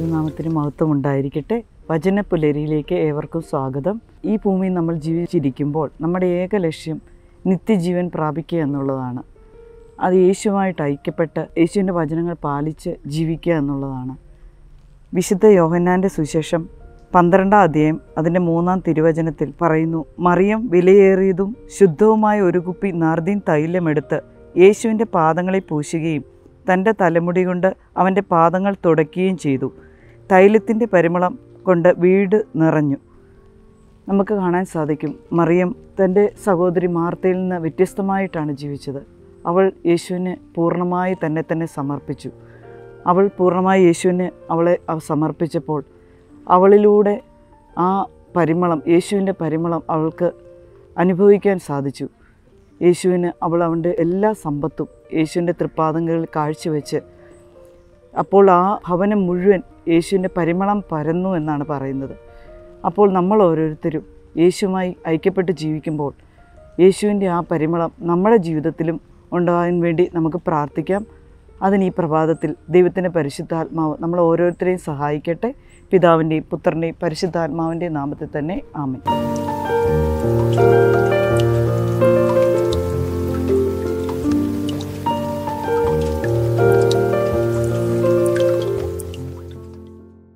തിരുനാമത്തിന് മഹത്വം ഉണ്ടായിരിക്കട്ടെ വചനപ്പുലരിയിലേക്ക് ഏവർക്കും സ്വാഗതം ഈ ഭൂമിയിൽ നമ്മൾ ജീവിച്ചിരിക്കുമ്പോൾ നമ്മുടെ ഏക ലക്ഷ്യം നിത്യജീവൻ പ്രാപിക്കുക എന്നുള്ളതാണ് അത് യേശുവായിട്ട് ഐക്യപ്പെട്ട് യേശുവിൻ്റെ വചനങ്ങൾ പാലിച്ച് ജീവിക്കുക എന്നുള്ളതാണ് വിശുദ്ധ യോഹന്നാൻ്റെ സുശേഷം പന്ത്രണ്ടാം അധ്യായം അതിൻ്റെ മൂന്നാം തിരുവചനത്തിൽ പറയുന്നു മറിയം വിലയേറിയതും ശുദ്ധവുമായ ഒരു കുപ്പി നാർദീൻ തൈലമെടുത്ത് യേശുവിൻ്റെ പാദങ്ങളെ പൂശുകയും തൻ്റെ തലമുടി കൊണ്ട് അവൻ്റെ പാദങ്ങൾ തുടയ്ക്കുകയും ചെയ്തു തൈലത്തിൻ്റെ പരിമളം കൊണ്ട് വീട് നിറഞ്ഞു നമുക്ക് കാണാൻ സാധിക്കും മറിയം തൻ്റെ സഹോദരി മാർത്തയിൽ നിന്ന് വ്യത്യസ്തമായിട്ടാണ് ജീവിച്ചത് അവൾ യേശുവിന് പൂർണ്ണമായി തന്നെ തന്നെ സമർപ്പിച്ചു അവൾ പൂർണ്ണമായി യേശുവിന് അവളെ അവ- സമർപ്പിച്ചപ്പോൾ അവളിലൂടെ ആ പരിമളം യേശുവിൻ്റെ പരിമളം അവൾക്ക് അനുഭവിക്കാൻ സാധിച്ചു യേശുവിന് അവൾ അവൻ്റെ എല്ലാ സമ്പത്തും യേശുവിൻ്റെ തൃപ്പാദങ്ങളിൽ കാഴ്ചവെച്ച് അപ്പോൾ ആ ഭവനം മുഴുവൻ യേശുവിൻ്റെ പരിമളം പരന്നു എന്നാണ് പറയുന്നത് അപ്പോൾ നമ്മൾ ഓരോരുത്തരും യേശുവുമായി ഐക്യപ്പെട്ട് ജീവിക്കുമ്പോൾ യേശുവിൻ്റെ ആ പരിമളം നമ്മുടെ ജീവിതത്തിലും ഉണ്ടാകാൻ വേണ്ടി നമുക്ക് പ്രാർത്ഥിക്കാം അതിന് ഈ പ്രഭാതത്തിൽ ദൈവത്തിൻ്റെ പരിശുദ്ധാത്മാവ് നമ്മൾ ഓരോരുത്തരെയും സഹായിക്കട്ടെ പിതാവിൻ്റെയും പുത്രൻ്റെയും പരിശുദ്ധാത്മാവിൻ്റെയും നാമത്തിൽ തന്നെ ആമേ